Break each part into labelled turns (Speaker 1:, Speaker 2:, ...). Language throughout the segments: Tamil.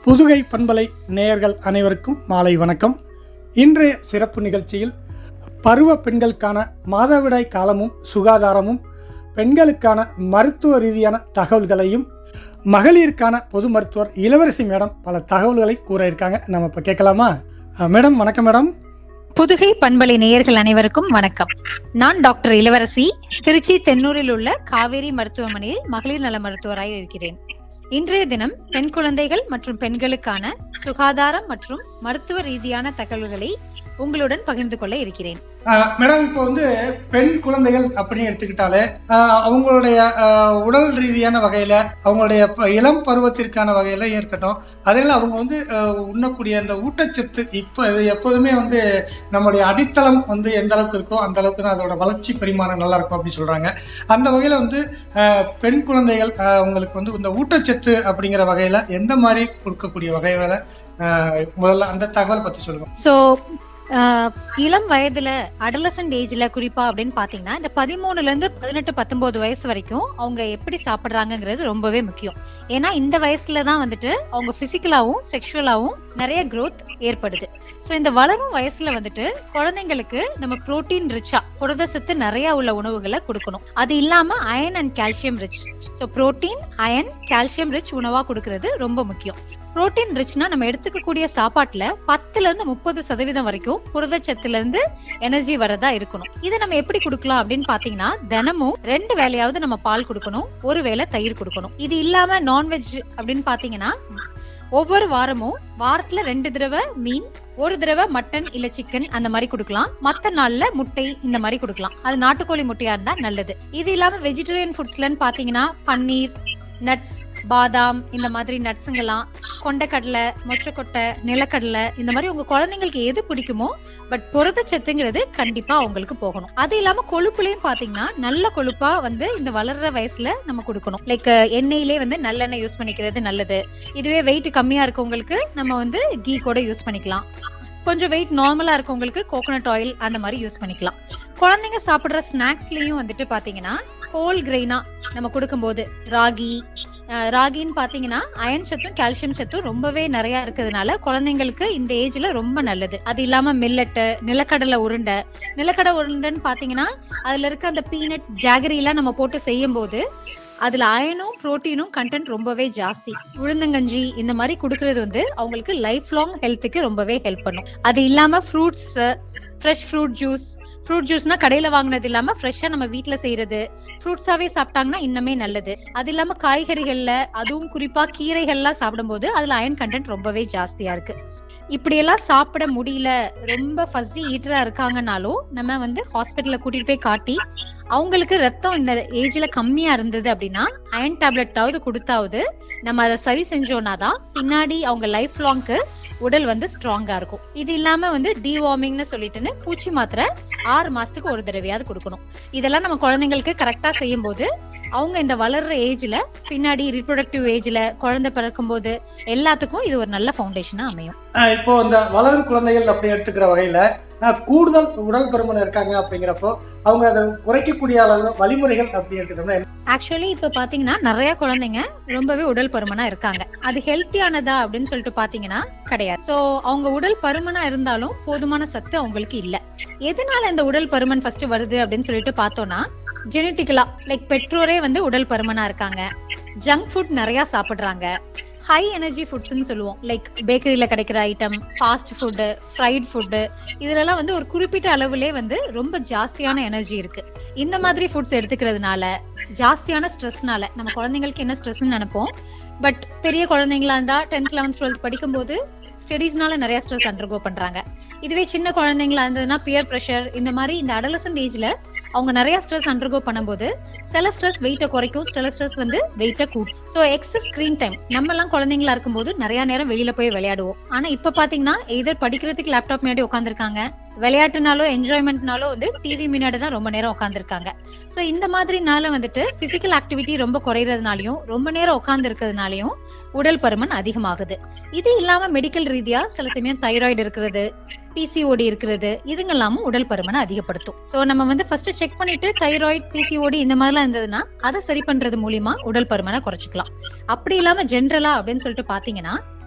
Speaker 1: புதுகை பண்பலை நேயர்கள் அனைவருக்கும் மாலை வணக்கம் இன்றைய சிறப்பு நிகழ்ச்சியில் பருவ பெண்களுக்கான மாதவிடாய் காலமும் சுகாதாரமும் பெண்களுக்கான மருத்துவ ரீதியான தகவல்களையும் மகளிருக்கான பொது மருத்துவர் இளவரசி மேடம் பல தகவல்களை கூற இருக்காங்க நம்ம இப்போ கேட்கலாமா அஹ், மேடம் வணக்கம் மேடம்
Speaker 2: புதுகை பண்பலை நேயர்கள் அனைவருக்கும் வணக்கம் நான் டாக்டர் இளவரசி திருச்சி தென்னூரில் உள்ள காவேரி மருத்துவமனையில் மகளிர் நல மருத்துவராய் இருக்கிறேன் இன்றைய தினம் பெண் குழந்தைகள் மற்றும் பெண்களுக்கான சுகாதாரம் மற்றும் மருத்துவ ரீதியான தகவல்களை உங்களுடன் பகிர்ந்து கொள்ள இருக்கிறேன்
Speaker 1: அஹ், மேடம் இப்போ வந்து பெண் குழந்தைகள் அப்படின்னு எடுத்துக்கிட்டாலே அஹ், அவங்களுடைய அஹ், உடல் ரீதியான வகையில அவங்களுடைய ப- இளம் பருவத்திற்கான வகையில இருக்கட்டும் அதில் அவங்க வந்து அஹ், உண்ணக்கூடிய அந்த ஊட்டச்சத்து இப்போ இது எப்போதுமே வந்து நம்மளுடைய அடித்தளம் வந்து எந்த அளவுக்கு இருக்கோ அந்த அளவுக்கு தான் அதோட வளர்ச்சி பரிமாணம் நல்லா இருக்கும் அப்படின்னு சொல்றாங்க அந்த வகையில வந்து அஹ், பெண் குழந்தைகள் அஹ், அவங்களுக்கு வந்து இந்த ஊட்டச்சத்து அப்படிங்கிற வகையில எந்த மாதிரி கொடுக்கக்கூடிய வகையில அஹ், முதல்ல அந்த தகவல் பத்தி சொல்லுங்க
Speaker 2: சோ இளம் வயதுல அடலசன்ட் ஏஜ்ல குறிப்பா அப்படின்னு பாத்தீங்கன்னா இந்த பதிமூணுல இருந்து பதினெட்டு பத்தொன்பது வயசு வரைக்கும் அவங்க எப்படி சாப்பிடுறாங்கங்கிறது ரொம்பவே முக்கியம் ஏன்னா இந்த வயசுல தான் வந்துட்டு அவங்க பிசிக்கலாவும் செக்ஷுவலாவும் நிறைய growth ஏற்படுது சோ இந்த வளரும் வயசுல வந்துட்டு குழந்தைங்களுக்கு நம்ம புரோட்டீன் ரிச்சா புரத சத்து நிறைய உள்ள உணவுகளை கொடுக்கணும் அது இல்லாம iron and calcium rich so protein iron calcium rich உணவா கொடுக்கறது ரொம்ப முக்கியம் புரோட்டீன் ரிச்னா நம்ம எடுத்துக்கக்கூடிய சாப்பாட்டுல பத்துல இருந்து முப்பது சதவீதம் வரைக்கும் புரதச்சத்துல இருந்து எனர்ஜி வரதா இருக்கணும் இதை நம்ம எப்படி கொடுக்கலாம் அப்படின்னு பாத்தீங்கன்னா தினமும் ரெண்டு வேளையாவது நம்ம பால் கொடுக்கணும் ஒரு வேளை தயிர் கொடுக்கணும் இது இல்லாம நான்வெஜ் அப்படின்னு பாத்தீங்கன்னா ஒவ்வொரு வாரமும் வாரத்துல ரெண்டு தடவை மீன் ஒரு தடவை மட்டன் இல்ல சிக்கன் அந்த மாதிரி கொடுக்கலாம் மத்த நாள்ல முட்டை இந்த மாதிரி கொடுக்கலாம் அது நாட்டுக்கோழி முட்டையா இருந்தா நல்லது இது இல்லாம வெஜிடேரியன் ஃபுட்ஸ்லன்னு பாத்தீங்கன்னா பன்னீர் நட்ஸ் பாதாம் இந்த மாதிரி நட்ஸுங்கெல்லாம் கொண்டைக்கடலை மொச்சக்கொட்டை நிலக்கடலை இந்த மாதிரி உங்க குழந்தைங்களுக்கு எது பிடிக்குமோ பட் புரதச்சத்துங்கிறது கண்டிப்பா அவங்களுக்கு போகணும் அது இல்லாம கொழுப்புலயும் பாத்தீங்கன்னா நல்ல கொழுப்பா வந்து இந்த வளர்ற வயசுல நம்ம கொடுக்கணும் லைக் எண்ணெயிலே வந்து நல்லெண்ணெய் யூஸ் பண்ணிக்கிறது நல்லது இதுவே வெயிட் கம்மியா இருக்கவங்களுக்கு நம்ம வந்து கீ கூட யூஸ் பண்ணிக்கலாம் கொஞ்சம் வெயிட் நார்மலா இருக்கவங்களுக்கு கோகோனட் ஆயில் அந்த மாதிரி யூஸ் பண்ணிக்கலாம் குழந்தைங்க சாப்பிடுற ஸ்நாக்ஸ்லயும் வந்துட்டு பாத்தீங்கன்னா ஹோல் கிரெயினா நம்ம கொடுக்கும்போது ராகி அஹ் ராகின்னு பாத்தீங்கன்னா அயன் சத்தும் கால்சியம் சத்தும் ரொம்பவே நிறைய இருக்கிறதுனால குழந்தைங்களுக்கு இந்த ஏஜ்ல ரொம்ப நல்லது அது இல்லாம மில்லட்டு நிலக்கடலை உருண்டை நிலக்கடலை உருண்டைன்னு பாத்தீங்கன்னா அதுல இருக்க அந்த பீனட் ஜாகரி எல்லாம் நம்ம போட்டு செய்யும் போது அதுல அயனும் புரோட்டீனும் கண்டென்ட் ரொம்பவே ஜாஸ்தி உளுந்தங்கஞ்சி இந்த மாதிரி கொடுக்கறது வந்து அவங்களுக்கு லைஃப் லாங் ஹெல்த்துக்கு ரொம்பவே ஹெல்ப் பண்ணும் அது இல்லாம fruits fresh fruit juice fruit ஜூஸ்னா கடையில வாங்குனது இல்லாம ஃப்ரெஷ்ஷா நம்ம வீட்ல செய்யறது ஃப்ரூட்ஸாவே சாப்பிட்டாங்கன்னா இன்னுமே நல்லது அது இல்லாம காய்கறிகள்ல அதுவும் குறிப்பா கீரைகள்லாம் சாப்பிடும்போது அதுல அயன் கண்டென்ட் ரொம்பவே ஜாஸ்தியா இருக்கு இப்படியெல்லாம் சாப்பிட முடியல ரொம்ப ஃபஸ்ஸி ஈட்டரா இருக்காங்கனாலும் நம்ம வந்து ஹாஸ்பிட்டல்ல கூட்டிட்டு போய் காட்டி அவங்களுக்கு ரத்தம் இந்த ஏஜ்ல கம்மியா இருந்தது அப்படின்னா அயன் டேப்லெட்டாவது கொடுத்தாவது நம்ம அதை சரி செஞ்சோம்னா தான் பின்னாடி அவங்க லைஃப் லாங்க்கு உடல் வந்து ஸ்ட்ராங்கா இருக்கும் இது இல்லாம வந்து டிவார்மிங்னு சொல்லிட்டுன்னு பூச்சி மாத்திரை ஆறு மாசத்துக்கு ஒரு தடவையாவது கொடுக்கணும் இதெல்லாம் நம்ம குழந்தைங்களுக்கு கரெக்டா செய்யும் போது அவங்க இந்த வளர்ற ஏஜ்ல பின்னாடி ரிப்ரொடக்டிவ் ஏஜ்ல குழந்தை பிறக்கும் போது எல்லாத்துக்கும் இது ஒரு நல்ல ஃபவுண்டேஷனா அமையும்
Speaker 1: ஆஹ் இப்போ இந்த வளரும் குழந்தைகள் அப்படி எடுத்துக்கிற வகையில ஆஹ் கூடுதல் உடல் பருமன் இருக்காங்க அப்படிங்கிறப்போ அவங்க அதை குறைக்கக்கூடிய அளவு வழிமுறைகள் அப்படி எடுத்துக்கிட்டோம்னா என்ன?
Speaker 2: ஆக்சுவலி இப்ப பாத்தீங்கன்னா நிறைய குழந்தைங்க ரொம்பவே உடல் பருமனா இருக்காங்க அது ஹெல்த்தியானதா அப்படின்னு சொல்லிட்டு பாத்தீங்கன்னா கிடையாது சோ அவங்க உடல் பருமனா இருந்தாலும் போதுமான சத்து அவங்களுக்கு இல்ல எதனால இந்த உடல் பருமன் ஃபர்ஸ்ட் வருது அப்படின்னு சொல்லிட்டு பார்த்தோம்னா ஜெனட்டிக்கலா லைக் பெற்றோரே வந்து உடல் பருமனா இருக்காங்க ஜங்க் ஃபுட் நிறைய சாப்பிடுறாங்க ஹை எனர்ஜி ஃபுட்ஸ்னு சொல்லுவோம் லைக் பேக்கரியில கிடைக்கிற item fast food fried food இதுலலாம் வந்து ஒரு குறிப்பிட்ட அளவுலே வந்து ரொம்ப ஜாஸ்தியான எனர்ஜி இருக்கு இந்த மாதிரி ஃபுட்ஸ் எடுத்துக்கிறதுனால ஜாஸ்தியான ஸ்ட்ரெஸ்னால நம்ம குழந்தைங்களுக்கு என்ன ஸ்ட்ரெஸ்ன்னு நினைப்போம் பட் பெரிய குழந்தைங்களா இருந்தா டென்த் லெவன்த் டுவெல்த் படிக்கும்போது ஸ்டடீஸ்னால நிறைய ஸ்ட்ரெஸ் அண்டர்கோ பண்றாங்க இதுவே சின்ன குழந்தைங்களா இருந்ததுன்னா பியர் ப்ரெஷர் இந்த மாதிரி இந்த அடலசன்ட் ஏஜ்ல அவங்க நிறைய ஸ்ட்ரெஸ் அண்டர்கோ பண்ணும்போது சில ஸ்ட்ரெஸ் வெயிட்டை குறைக்கும் சில ஸ்ட்ரெஸ் வந்து வெயிட்டை கூட்டும் ஸோ எக்ஸஸ் ஸ்கிரீன் டைம் நம்ம எல்லாம் குழந்தைங்களா இருக்கும்போது நிறைய நேரம் வெளியில போய் விளையாடுவோம் ஆனா இப்ப பாத்தீங்கன்னா எதர் படிக்கிறதுக்கு லேப்டாப் முன்னாடி உட்காந்துருக்காங்க விளையாட்டுனாலோ என்ஜாய்மெண்ட்னாலோ வந்து டிவி முன்னாடி தான் ரொம்ப நேரம் உட்காந்துருக்காங்க சோ இந்த மாதிரினால வந்துட்டு பிசிக்கல் ஆக்டிவிட்டி ரொம்ப குறையறதுனாலயும் ரொம்ப நேரம் உட்கார்ந்து இருக்கிறதுனாலயும் உடல் பருமன் அதிகமாகுது இது இல்லாம மெடிக்கல் ரீதியா சில சமயம் தைராய்டு இருக்கிறது பிசிஓடி இருக்கிறது இதுங்கெல்லாமும் உடல் பருமனை அதிகப்படுத்தும் சோ நம்ம வந்து ஃபர்ஸ்ட் செக் பண்ணிட்டு தைராய்டு பிசிஓடி இந்த மாதிரிலாம் இருந்ததுன்னா அதை சரி பண்றது மூலியமா உடல் பருமனை குறைச்சிக்கலாம் அப்படி இல்லாம ஜென்ரலா அப்படின்னு சொல்லிட்டு பாத்தீங்கன்னா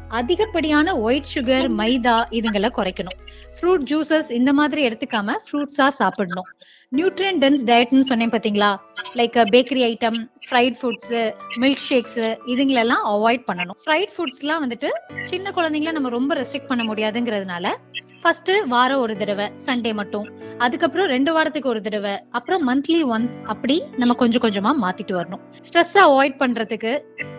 Speaker 2: அதிகப்படியான ஒயிட் சுகர் மைதா இதுங்களை குறைக்கணும் ஃப்ரூட் ஜூசஸ் இந்த மாதிரி எடுத்துக்காம ஃப்ரூட்ஸா சாப்பிடணும் நியூட்ரியன் டென்ஸ் டயட்னு சொன்னேன் பாத்தீங்களா like bakery item fried foods milk shakes இதுங்களெல்லாம் அவாய்ட் பண்ணணும் ஃப்ரைட் ஃபுட்ஸ்லாம் வந்துட்டு சின்ன குழந்தைங்கள நம்ம ரொம்ப ரெஸ்ட்ரிக்ட் பண்ண முடியாதுங்கிறதுனால ஃபர்ஸ்ட் வாரம் ஒரு தடவை சண்டே மட்டும் அதுக்கப்புறம் ரெண்டு வாரத்துக்கு ஒரு தடவை அப்புறம் மந்த்லி ஒன்ஸ் அப்படி நம்ம கொஞ்சம் கொஞ்சமா மாத்திட்டு வரணும் ஸ்ட்ரெஸ் அவாய்ட் பண்றதுக்கு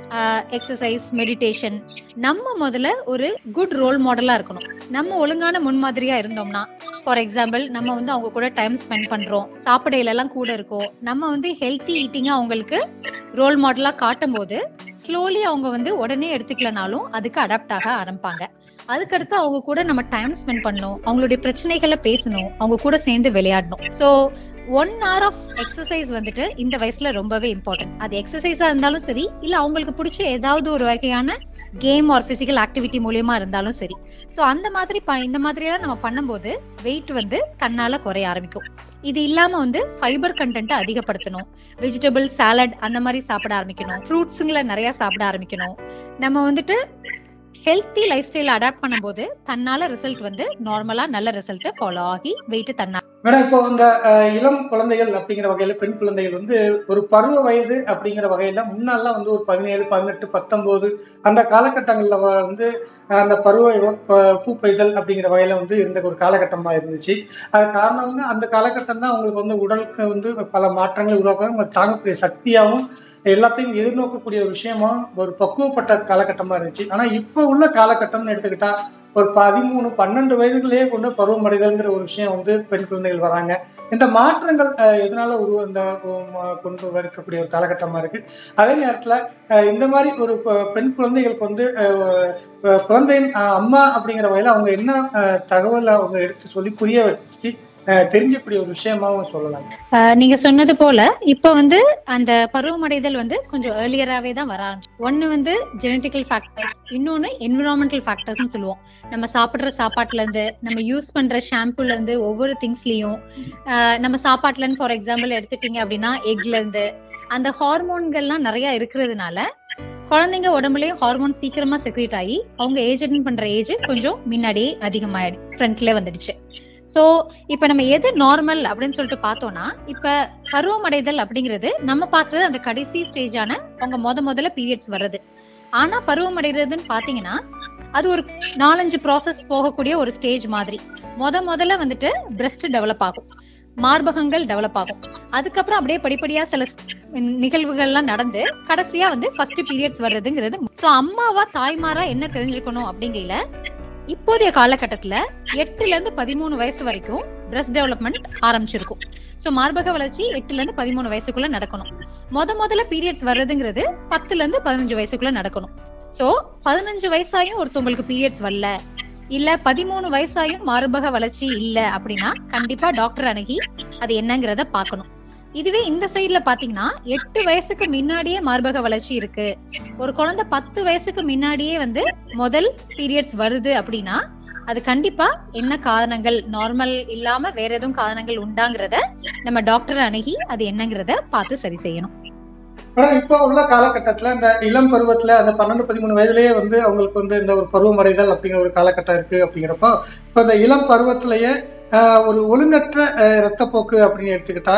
Speaker 2: எக்ஸசைஸ் மெடிடேஷன் நம்ம முதல்ல ஒரு குட் ரோல் மாடலா இருக்கணும் நம்ம ஒழுங்கான முன்மாதிரியா இருந்தோம்னா ஃபார் எக்ஸாம்பிள் நம்ம வந்து அவங்க கூட டைம் ஸ்பெண்ட் பண்றோம் சாப்பிடையில எல்லாம் கூட இருக்கோம் நம்ம வந்து ஹெல்த்தி ஈட்டிங்கா அவங்களுக்கு ரோல் மாடலா காட்டும் போது ஸ்லோலி அவங்க வந்து உடனே எடுத்துக்கலனாலும் அதுக்கு அடாப்ட் ஆக ஆரம்பிப்பாங்க அதுக்கடுத்து அவங்க கூட நம்ம டைம் ஸ்பெண்ட் பண்ணணும் அவங்களுடைய பிரச்சனைகளை பேசணும் அவங்க கூட சேர்ந்து விளையாடணும் so one hour of exercise வந்துட்டு இந்த வயசுல ரொம்பவே இம்பார்ட்டன்ட் அது எக்ஸசைஸா இருந்தாலும் சரி இல்ல அவங்களுக்கு பிடிச்ச ஏதாவது ஒரு வகையான கேம் ஆர் பிசிக்கல் ஆக்டிவிட்டி மூலியமா இருந்தாலும் சரி சோ அந்த மாதிரி ப- இந்த மாதிரியெல்லாம் நம்ம பண்ணும்போது வெயிட் வந்து தன்னால குறைய ஆரம்பிக்கும் இது இல்லாம வந்து ஃபைபர் கண்டென்ட் அதிகப்படுத்தணும் வெஜிடபிள் சாலட் அந்த மாதிரி சாப்பிட ஆரம்பிக்கணும் ஃப்ரூட்ஸுங்களை நிறைய சாப்பிட ஆரம்பிக்கணும் நம்ம வந்துட்டு ஹெல்த்தி லைஃப் ஸ்டைல் அடாப்ட் பண்ணும்போது தன்னால ரிசல்ட் வந்து நார்மலா நல்ல ரிசல்ட் ஃபாலோ ஆகி வெயிட் தன்னா
Speaker 1: மேடம் இப்போ இந்த அஹ், இளம் குழந்தைகள் அப்படிங்கிற வகையில பெண் குழந்தைகள் வந்து ஒரு பருவ வயது அப்படிங்கிற வகையில முன்னாலாம் வந்து ஒரு பதினேழு பதினெட்டு பத்தொன்பது அந்த காலகட்டங்கள்ல வ- வந்து அஹ், அந்த பருவ ப- பூ பெய்தல் அப்படிங்கிற வகையில வந்து இருந்த ஒரு காலகட்டமா இருந்துச்சு அது காரணம் வந்து அந்த காலகட்டம் தான் அவங்களுக்கு வந்து உடலுக்கு வந்து பல மாற்றங்களை உருவாக்க தாங்கக்கூடிய சக்தியாகவும் எல்லாத்தையும் எதிர்நோக்கக்கூடிய ஒரு விஷயமா ஒரு பக்குவப்பட்ட காலகட்டமா இருந்துச்சு ஆனா இப்ப உள்ள காலகட்டம்னு எடுத்துக்கிட்டா ஒரு பதிமூணு பன்னெண்டு வயதுகளே கொண்டு பருவமடைதல்ங்கிற ஒரு விஷயம் வந்து பெண் குழந்தைகள் வராங்க இந்த மாற்றங்கள் அஹ், எதனால உருவ இந்த உம், அஹ், கொண்டு வரக்கூடிய ஒரு காலகட்டமா இருக்கு அதே நேரத்துல அஹ், இந்த மாதிரி ஒரு ப- பெண் குழந்தைகளுக்கு வந்து அஹ், அஹ், குழந்தையின் அஹ், அம்மா அப்படிங்கிற வகையில அவங்க என்ன அஹ், தகவலை அவங்க எடுத்து சொல்லி புரிய வச்சு அஹ், தெரிஞ்சக்கூடிய ஒரு விஷயமாவும் சொல்லலாம்
Speaker 2: ஆஹ் நீங்க சொன்னது போல இப்ப வந்து அந்த பருவமடைதல் வந்து கொஞ்சம் ஏர்லியராவே தான் வர ஆரம்பிச்சு ஒன்னு வந்து ஜெனட்டிக்கல் ஃபேக்டர்ஸ் இன்னொன்னு என்விரான்மெண்டல் ஃபேக்டர்ஸ்னு சொல்லுவோம் நம்ம சாப்பிடுற சாப்பாட்டுல இருந்து நம்ம யூஸ் பண்ற ஷாம்புல இருந்து ஒவ்வொரு திங்ஸ்லயும் நம்ம சாப்பாட்டுல இருந்து ஃபார் எக்ஸாம்பிள் எடுத்துட்டீங்க அப்படின்னா எக்ல இருந்து அந்த ஹார்மோன்கள்லாம் நிறைய இருக்கிறதுனால குழந்தைங்க உடம்புலயும் ஹார்மோன் சீக்கிரமா செக்ரேட் ஆகி அவங்க ஏஜ் அட்டன் பண்ற ஏஜ் கொஞ்சம் முன்னாடியே அதிகமாயிடு ஃப்ரண்ட்ல வந்துடுச்சு சோ இப்ப நம்ம எது நார்மல் அப்படின்னு சொல்லிட்டு பார்த்தோம்னா இப்ப பருவமடைதல் அப்படிங்கிறது நம்ம பாக்குறது அந்த கடைசி ஸ்டேஜான அவங்க முத முதல்ல பீரியட்ஸ் வர்றது ஆனா பருவமடைறதுன்னு பாத்தீங்கன்னா அது ஒரு நாலஞ்சு ப்ராசஸ் போகக்கூடிய ஒரு ஸ்டேஜ் மாதிரி முத முதல்ல வந்துட்டு பிரஸ்ட் டெவலப் ஆகும் மார்பகங்கள் டெவலப் ஆகும் அதுக்கப்புறம் அப்படியே படிப்படியா சில ஸ்- நிகழ்வுகள்லாம் நடந்து கடைசியா வந்து ஃபர்ஸ்ட் பீரியட்ஸ் வர்றதுங்கிறது சோ அம்மாவா தாய்மாரா என்ன தெரிஞ்சுக்கணும் அப்படிங்கையில இப்போதைய காலகட்டத்துல எட்டுல இருந்து பதிமூணு வயசு வரைக்கும் பிரஸ்ட் டெவலப்மெண்ட் ஆரம்பிச்சிருக்கும் சோ மார்பக வளர்ச்சி எட்டுல இருந்து பதிமூணு வயசுக்குள்ள நடக்கணும் முத முதல்ல பீரியட்ஸ் வர்றதுங்கிறது பத்துல இருந்து பதினஞ்சு வயசுக்குள்ள நடக்கணும் சோ பதினஞ்சு வயசாயும் ஒருத்தவங்களுக்கு பீரியட்ஸ் வரல இல்ல பதிமூணு வயசாயும் மார்பக வளர்ச்சி இல்ல அப்படின்னா கண்டிப்பா டாக்டர் அணுகி அது என்னங்கறத பார்க்கணும் இதுவே இந்த சைடுல பாத்தீங்கன்னா எட்டு வயசுக்கு முன்னாடியே மார்பக வளர்ச்சி இருக்கு ஒரு குழந்தை பத்து வயசுக்கு முன்னாடியே வந்து முதல் பீரியட்ஸ் வருது அப்படின்னா அது கண்டிப்பா என்ன காரணங்கள் நார்மல் இல்லாம வேற எதுவும் காரணங்கள் உண்டாங்கிறத நம்ம டாக்டர் அணுகி அது என்னங்கிறத பார்த்து சரி செய்யணும்
Speaker 1: ஆனா இப்போ உள்ள காலகட்டத்துல இந்த இளம் பருவத்துல அந்த பன்னெண்டு பதிமூணு வயதுலயே வந்து அவங்களுக்கு வந்து இந்த ஒரு பருவமடைதல் அப்படிங்கிற ஒரு காலகட்டம் இருக்கு அப்படிங்கிறப்போ இப்போ இந்த இளம் பருவத்திலேயே ஆஹ், ஒரு ஒழுங்கற்ற ஆஹ், ரத்தப்போக்கு அப்படின்னு எடுத்துக்கிட்டா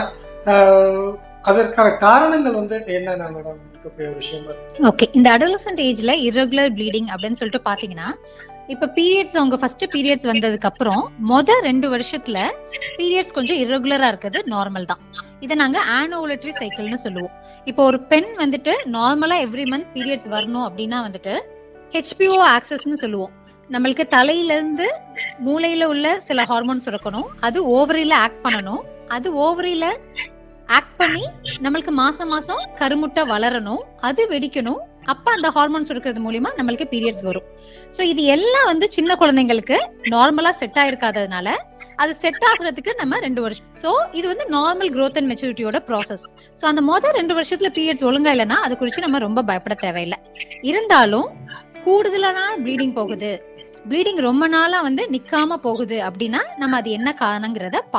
Speaker 1: ஆஹ், அதற்கான காரணங்கள் வந்து என்னென்ன மேடம் இருக்கக்கூடிய ஒரு விஷயம் இருக்கு?
Speaker 2: ஓகே இந்த அடலசன்ட் ஏஜ்ல irregular ப்ளீடிங் அப்படின்னு சொல்லிட்டு பாத்தீங்கன்னா இப்ப பீரியட்ஸ் அவங்க ஃபர்ஸ்ட் பீரியட்ஸ் வந்ததுக்கு அப்புறம் மொத ரெண்டு வருஷத்துல பீரியட்ஸ் கொஞ்சம் irregular-ஆ இருக்கிறது நார்மல் தான் இதை நாங்க ஆனோவுலட்ரி சைக்கிள்னு சொல்லுவோம் இப்போ ஒரு பெண் வந்துட்டு நார்மலா எவ்ரி மந்த் பீரியட்ஸ் வரணும் அப்படின்னா வந்துட்டு ஹெச்பிஓ ஆக்சஸ்னு சொல்லுவோம் நம்மளுக்கு தலையில இருந்து மூளையில உள்ள சில ஹார்மோன்ஸ் இருக்கணும் அது ஓவரியில ஆக்ட் பண்ணணும் அது ஓவரியில ஆக்ட் பண்ணி நம்மளுக்கு மாசம் மாசம் கருமுட்டை வளரணும் அது வெடிக்கணும் அப்ப அந்த ஹார்மோன்ஸ் இருக்கிறது மூலியமா நம்மளுக்கு பீரியட்ஸ் வரும் சோ இது எல்லாம் வந்து சின்ன குழந்தைங்களுக்கு நார்மலா செட் ஆயிருக்காததுனால அது செட் ஆகுறதுக்கு நம்ம ரெண்டு வருஷம் சோ இது வந்து நார்மல் growth அண்ட் மெச்சூரிட்டியோட ப்ராசஸ் சோ அந்த மொதல் ரெண்டு வருஷத்துல பீரியட்ஸ் ஒழுங்கா இல்லைன்னா அது குறிச்சு நம்ம ரொம்ப பயப்பட தேவையில்லை இருந்தாலும் கூடுதலான ப்ளீடிங் போகுது ப்ளீடிங் ரொம்ப நாளா வந்து நிக்காம போகுது அப்படின்னா நம்ம அது என்ன காரணங்கிறத பார்க்கணும்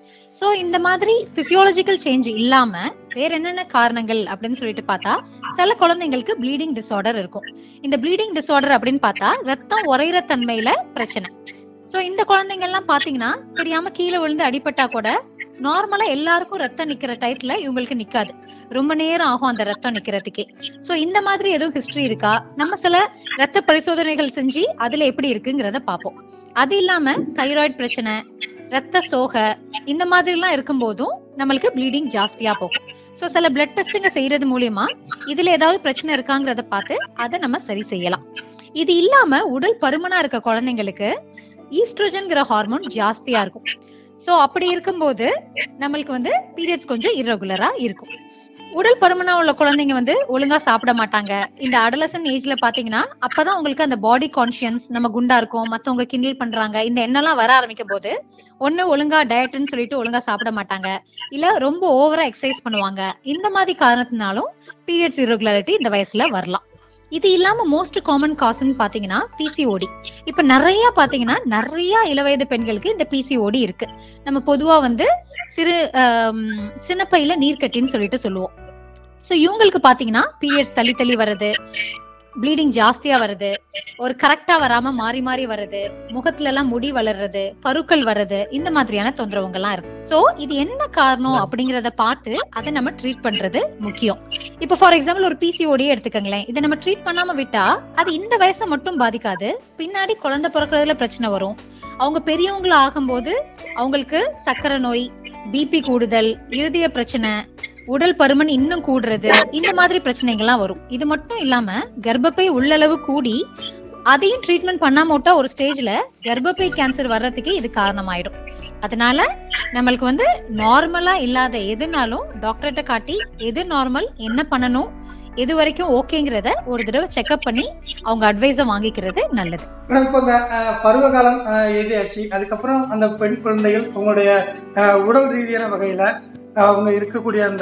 Speaker 2: சோ இந்த மாதிரி பிசியோலஜிக்கல் சேஞ்ச் இல்லாம வேற என்னென்ன காரணங்கள் அப்படின்னு சொல்லிட்டு பார்த்தா சில குழந்தைங்களுக்கு ப்ளீடிங் டிசார்டர் இருக்கும் இந்த ப்ளீடிங் டிசார்டர் அப்படின்னு பார்த்தா ரத்தம் உறையிற தன்மையில பிரச்சனை சோ இந்த குழந்தைங்க எல்லாம் பாத்தீங்கன்னா தெரியாம கீழே விழுந்து அடிபட்டா கூட நார்மலா எல்லாருக்கும் ரத்தம் நிக்கிற டயத்துல இவங்களுக்கு நிக்காது ரொம்ப நேரம் ஆகும் அந்த ரத்தம் நிக்கிறதுக்கே சோ இந்த மாதிரி எதுவும் ஹிஸ்டரி இருக்கா நம்ம சில ரத்த பரிசோதனைகள் செஞ்சு அதுல எப்படி இருக்குங்கிறத பார்ப்போம் அது இல்லாம தைராய்டு பிரச்சனை ரத்த சோகை இந்த மாதிரி எல்லாம் இருக்கும் போதும் நம்மளுக்கு ப்ளீடிங் ஜாஸ்தியா போகும் சோ சில பிளட் டெஸ்டிங்க செய்யறது மூலியமா இதுல ஏதாவது பிரச்சனை இருக்காங்கிறத பார்த்து அதை நம்ம சரி செய்யலாம் இது இல்லாம உடல் பருமனா இருக்க குழந்தைங்களுக்கு ஈஸ்ட்ரோஜன்ங்கிற ஹார்மோன் ஜாஸ்தியா இருக்கும் சோ அப்படி இருக்கும்போது நம்மளுக்கு வந்து பீரியட்ஸ் கொஞ்சம் irregular-ஆ இருக்கும் உடல் பருமனா உள்ள குழந்தைங்க வந்து ஒழுங்கா சாப்பிட மாட்டாங்க இந்த அடலசன் ஏஜ்ல பாத்தீங்கன்னா அப்பதான் உங்களுக்கு அந்த பாடி கான்சியன்ஸ் நம்ம குண்டா இருக்கோம் மத்தவங்க கிண்டல் பண்றாங்க இந்த எண்ணெல்லாம் வர ஆரம்பிக்கும் போது ஒண்ணு ஒழுங்கா டயட்னு சொல்லிட்டு ஒழுங்கா சாப்பிட மாட்டாங்க இல்ல ரொம்ப ஓவரா எக்ஸசைஸ் பண்ணுவாங்க இந்த மாதிரி காரணத்தினாலும் பீரியட்ஸ் irregularity இந்த வயசுல வரலாம் இது இல்லாம மோஸ்ட் காமன் காசுன்னு பாத்தீங்கன்னா பிசிஓடி இப்ப நிறைய பாத்தீங்கன்னா நிறைய இளவயது பெண்களுக்கு இந்த பிசிஓடி இருக்கு நம்ம பொதுவா வந்து சிறு ஆம், சினப்பையில நீர்க்கட்டின்னு சொல்லிட்டு சொல்லுவோம் சோ இவங்களுக்கு பாத்தீங்கன்னா பீரியட்ஸ் தள்ளி தள்ளி வருது ப்ளீடிங் ஜாஸ்தியா வருது ஒரு கரெக்டா வராம மாறி மாறி வருது முகத்துல எல்லாம் முடி வளர்றது பருக்கள் வர்றது இந்த மாதிரியான தொந்தரவுங்க எல்லாம் இருக்கு சோ இது என்ன காரணம் அப்படிங்கறத பார்த்து அதை நம்ம ட்ரீட் பண்றது முக்கியம் இப்ப ஃபார் எக்ஸாம்பிள் ஒரு பிசிஓடி எடுத்துக்கங்களேன் இதை நம்ம ட்ரீட் பண்ணாம விட்டா அது இந்த வயசை மட்டும் பாதிக்காது பின்னாடி குழந்தை பிறக்கிறதுல பிரச்சனை வரும் அவங்க பெரியவங்கள ஆகும்போது அவங்களுக்கு சக்கரை நோய் பிபி கூடுதல் இருதய பிரச்சனை உடல் பருமன் இன்னும் கூடுறது இந்த மாதிரி பிரச்சனைகள்லாம் வரும் இது மட்டும் இல்லாம கர்ப்பப்பை உள்ளளவு கூடி அதையும் ட்ரீட்மெண்ட் பண்ணாம விட்டா ஒரு ஸ்டேஜ்ல கர்ப்பப்பை கேன்சர் வர்றதுக்கு இது காரணமாயிடும் அதனால நம்மளுக்கு வந்து நார்மலா இல்லாத எதுனாலும் டாக்டர்கிட்ட காட்டி எது நார்மல் என்ன பண்ணணும் எது வரைக்கும் ஓகேங்கிறத ஒரு தடவை செக்அப் பண்ணி அவங்க அட்வைஸ வாங்கிக்கிறது நல்லது
Speaker 1: மேடம் இப்போ இந்த அஹ், பருவ காலம் அஹ், எதியாச்சு அதுக்கப்புறம் அந்த பெண் குழந்தைகள் உங்களுடைய அஹ், உடல் ரீதியான வகையில அஹ், அவங்க இருக்கக்கூடிய அந்த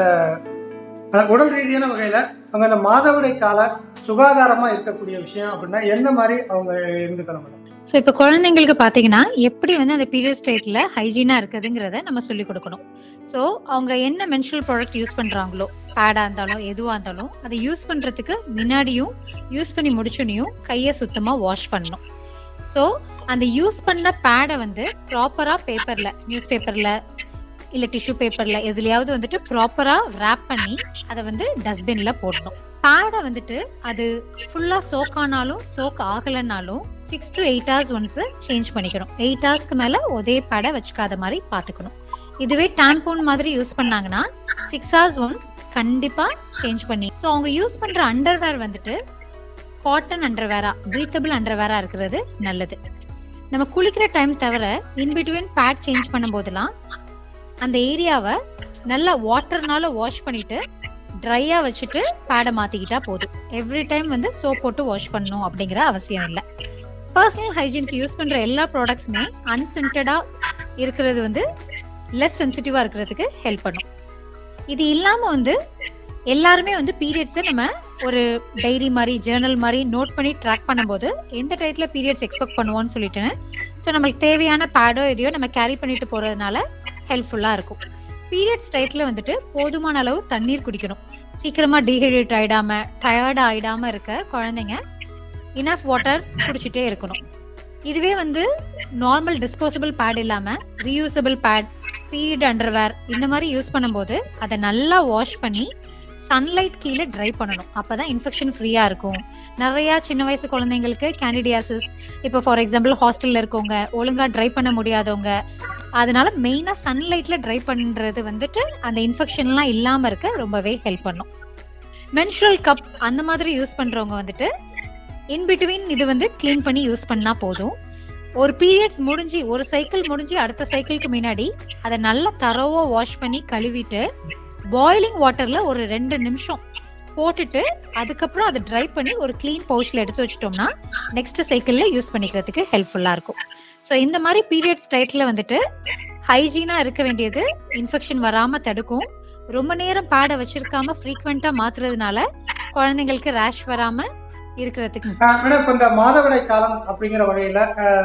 Speaker 1: அஹ், உடல் ரீதியான வகையில அவங்க அந்த மாதவிடை கால சுகாதாரமா இருக்கக்கூடிய விஷயம் அப்படின்னா எந்த மாதிரி அவங்க இருந்துக்கணும் மேடம்
Speaker 2: சோ இப்ப குழந்தைங்களுக்கு பாத்தீங்கன்னா எப்படி வந்து அந்த பீரியட் ஸ்டேட்ல ஹைஜீனா இருக்குதுங்கிறத நம்ம சொல்லி கொடுக்கணும் சோ அவங்க என்ன மென்சுரல் ப்ராடக்ட் யூஸ் பண்றாங்களோ பேடா இருந்தாலும் எதுவா இருந்தாலும் அதை யூஸ் பண்றதுக்கு முன்னாடியும் யூஸ் பண்ணி முடிச்சோனையும் கைய சுத்தமா வாஷ் பண்ணணும் சோ அந்த யூஸ் பண்ண பேடை வந்து ப்ராப்பரா பேப்பர்ல நியூஸ் பேப்பர்ல இல்ல டிஷ்யூ பேப்பர்ல எதுலயாவது வந்துட்டு ப்ராப்பரா wrap பண்ணி அதை வந்து டஸ்ட்பின்ல போடணும் பேடை வந்துட்டு அது ஃபுல்லா சோக் ஆனாலும் சோக் ஆகலைன்னாலும் six to eight hours once change பண்ணிக்கணும் எயிட் ஹவர்ஸ்க்கு மேல ஒரே பேடை வச்சுக்காத மாதிரி பாத்துக்கணும் இதுவே டாம்பூன் மாதிரி யூஸ் பண்ணாங்கன்னா சிக்ஸ் ஹவர்ஸ் ஒன்ஸ் கண்டிப்பா சேஞ்ச் பண்ணி ஸோ அவங்க யூஸ் பண்ற அண்டர்வேர் வந்துட்டு காட்டன் அண்டர்வேரா பிரீத்தபிள் அண்டர்வேரா இருக்கிறது நல்லது நம்ம குளிக்கிற டைம் தவிர இன் பிட்வீன் பேட் சேஞ்ச் பண்ணும் போதெல்லாம் அந்த ஏரியாவை நல்லா வாட்டர்னால வாஷ் பண்ணிட்டு ட்ரையா வச்சுட்டு பேடை மாத்திக்கிட்டா போதும் எவ்ரி டைம் வந்து சோப் போட்டு வாஷ் பண்ணணும் அப்படிங்கிற அவசியம் இல்லை பர்சனல் ஹைஜீனுக்கு யூஸ் பண்ற எல்லா ப்ராடக்ட்ஸுமே அன்சென்டடா இருக்கிறது வந்து லெஸ் சென்சிட்டிவா இருக்கிறதுக்கு ஹெல்ப் பண்ணும் இது இல்லாம வந்து எல்லாருமே வந்து பீரியட்ஸை நம்ம ஒரு டைரி மாதிரி ஜேர்னல் மாதிரி நோட் பண்ணி ட்ராக் பண்ணும்போது எந்த டயத்துல பீரியட்ஸ் எக்ஸ்பெக்ட் பண்ணுவோம்னு சொல்லிட்டு ஸோ நம்மளுக்கு தேவையான பேடோ எதையோ நம்ம கேரி பண்ணிட்டு போறதுனால ஹெல்ப்ஃபுல்லா இருக்கும் பீரியட்ஸ் டயத்துல வந்துட்டு போதுமான அளவு தண்ணீர் குடிக்கணும் சீக்கிரமா டீஹைட்ரேட் ஆயிடாம டயர்ட் ஆயிடாம இருக்க குழந்தைங்க இனஃப் வாட்டர் குடிச்சிட்டே இருக்கணும் இதுவே வந்து நார்மல் டிஸ்போசபிள் பேட் இல்லாம ரீயூசபிள் பேட் பீரியட் அண்டர்வேர் இந்த மாதிரி யூஸ் பண்ணும்போது அதை நல்லா வாஷ் பண்ணி சன்லைட் கீழே ட்ரை பண்ணணும் அப்பதான் இன்ஃபெக்ஷன் ஃப்ரீயா இருக்கும் நிறைய சின்ன வயசு குழந்தைங்களுக்கு கேண்டிடியாசிஸ் இப்போ ஃபார் எக்ஸாம்பிள் ஹாஸ்டல்ல இருக்கவங்க ஒழுங்கா ட்ரை பண்ண முடியாதவங்க அதனால மெயினா சன்லைட்ல ட்ரை பண்றது வந்துட்டு அந்த இன்ஃபெக்ஷன்லாம் இல்லாம இருக்க ரொம்பவே ஹெல்ப் பண்ணும் மென்ஸ்ட்ரல் கப் அந்த மாதிரி யூஸ் பண்றவங்க வந்துட்டு இன் பிட்வீன் இது வந்து க்ளீன் பண்ணி யூஸ் பண்ணா போதும் ஒரு பீரியட்ஸ் முடிஞ்சு ஒரு சைக்கிள் முடிஞ்சு அடுத்த சைக்கிளுக்கு முன்னாடி அதை நல்லா தரவா வாஷ் பண்ணி கழுவிட்டு பாய்லிங் வாட்டர்ல ஒரு ரெண்டு நிமிஷம் போட்டுட்டு அதுக்கப்புறம் அதை ட்ரை பண்ணி ஒரு க்ளீன் பவுச்ல எடுத்து வச்சிட்டோம்னா நெக்ஸ்ட் சைக்கிள்ல யூஸ் பண்ணிக்கிறதுக்கு ஹெல்ப்ஃபுல்லா இருக்கும் ஸோ இந்த மாதிரி பீரியட்ஸ் டயத்துல வந்துட்டு ஹைஜீனா இருக்க வேண்டியது இன்ஃபெக்ஷன் வராம தடுக்கும் ரொம்ப நேரம் பேடை வச்சிருக்காம ஃப்ரீக்வெண்டா மாத்துறதுனால குழந்தைங்களுக்கு ரேஷ் வராம இருக்கிறதுக்கு
Speaker 1: மேடம் இப்போ இந்த மாதவிடாய் காலம் அப்படிங்கிற வகையில அஹ்,